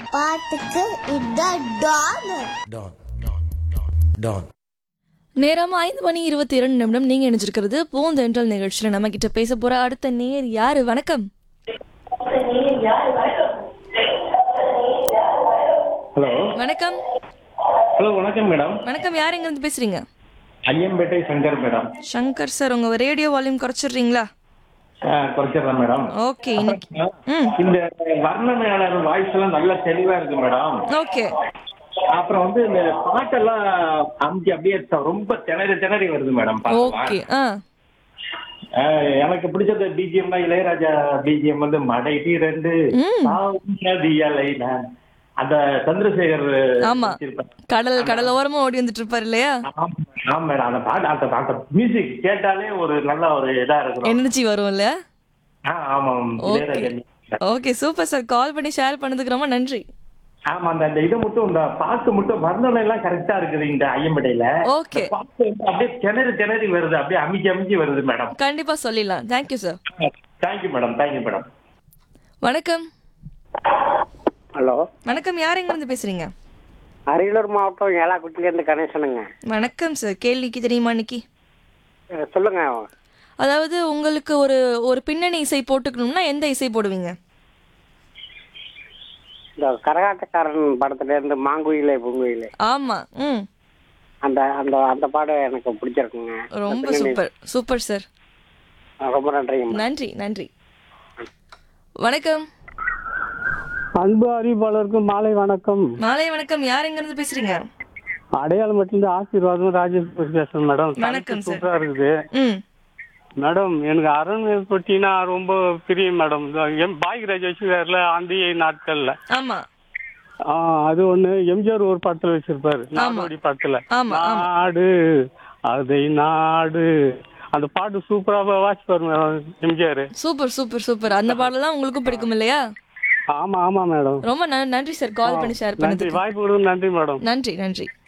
பாட்டுக்கு இதான் Don Don Don நேரம் ஐந்து மணி இருபத்தி இரண்டு நிமிடம் நீங்க இணைஞ்சிருக்கிறது பூந்தென்றல் நிகழ்ச்சியில நம்ம கிட்ட பேச போற அடுத்த நேர் யாரு வணக்கம் ஹலோ வணக்கம் ஹலோ வணக்கம் மேடம் வணக்கம் யார் எங்க இருந்து பேசுறீங்க ஐயம்பேட்டை சங்கர் மேடம் சங்கர் சார் உங்க ரேடியோ வால்யூம் குறைச்சிடுறீங்களா ஆ, குறைச்சிடுறேன் மேடம் ஓகே இன்னைக்கு ம் இந்த வர்ணனையாளர் வாய்ஸ் எல்லாம் நல்ல தெளிவா இருக்கு மேடம் ஓகே அப்புறம் வந்து இந்த பாட்டெல்லாம் அமுக்கி அப்படியே த- ரொம்ப திணறி திணறி வருது மேடம் பாட்டெல்லாம். ஓகே ஆ ஆ, எனக்கு பிடிச்சது பிஜிஎம் இளையராஜா பிஜிஎம் வந்து மடை ரெண்டு அந்த சந்திரசேகர் ஆமா வச்சிருப்பாரு. கடல் கடல் ஓரமா ஓடி வந்துட்டு இருப்பாரு இல்லையா ஆமா ஆமா மேடம் அந்த பாட்டு அந்த அந்த மியூசிக் கேட்டாலே ஒரு நல்ல ஒரு இதா இருக்கும் எனர்ஜி வரும் இல்லையா ஆ, ஆமாம் Ilaiyaraaja music. Okay super sir call பண்ணி ஷேர் பண்ணதுக்கு ரொம்ப நன்றி ஆமா அந்த அந்த இதை மட்டும் இந்த பாட்டு மட்டும் வர்ணனை எல்லாம் கரெக்டா இருக்குது இந்த ஐயம்படையில ஓகே பாட்டு வந்து அப்படியே திணறி திணறி வருது அப்படியே அமிக்கி அமிக்கி வருது மேடம் கண்டிப்பா சொல்லிடலாம் thank you sir thank you madam thank you madam வணக்கம் ஹலோ வணக்கம் யார் எங்க இருந்து பேசுறீங்க அரியலூர் மாவட்டம் ஏலாக்குட்டிலேருந்து கணேசனுங்க வணக்கம் சார் கேள்விக்கு தெரியுமா இன்னைக்கு அஹ் சொல்லுங்க அதாவது உங்களுக்கு ஒரு ஒரு பின்னணி இசை போட்டுக்கணும்னா எந்த இசை போடுவீங்க இந்த கரகாட்டக்காரன் படத்துலேருந்து மாங்குயிலே பூங்குயிலே ஆமா ம் அந்த அந்த அந்த பாடம் எனக்கு பிடிச்சிருக்குங்க ரொம்ப சூப்பர் சூப்பர் சார் அஹ் ரொம்ப நன்றிங்க நன்றி நன்றி வணக்கம் அன்பு அறிவிப்பாளருக்கு மாலை வணக்கம் மாலை வணக்கம் யார் எங்க இருந்து பேசுறீங்க அடையாளம் மட்டும் ஆசீர்வாதம் ராஜேஷ் பேசுறேன் மேடம் வணக்கம் சார். சூப்பரா இருக்குது ம் மேடம் எனக்கு அரண்மனை பற்றினா ரொம்ப பிரியம் மேடம் இந்த எம் பாக்யராஜ் வச்சுக்காருல அந்த நாட்கள்ல ஆமா ஆ, அது ஒண்ணு எம்ஜிஆர் ஒரு படத்துல வச்சிருப்பாரு நாடோடி படத்துல ஆமா, ஆமா. நாடு அதை நாடு அந்த பாட்டு சூப்பரா வாசிப்பாரு madam MGR super super super அந்த பாடலாம் உங்களுக்கும் பிடிக்கும் இல்லையா ஆமா ஆமா மேடம் ரொம்ப ந- நன்றி சார் கால் பண்ணி ஷேர் நன்றி பண்ணதுக்கு வாய்ப்பு கொடுங்க நன்றி மேடம் நன்றி நன்றி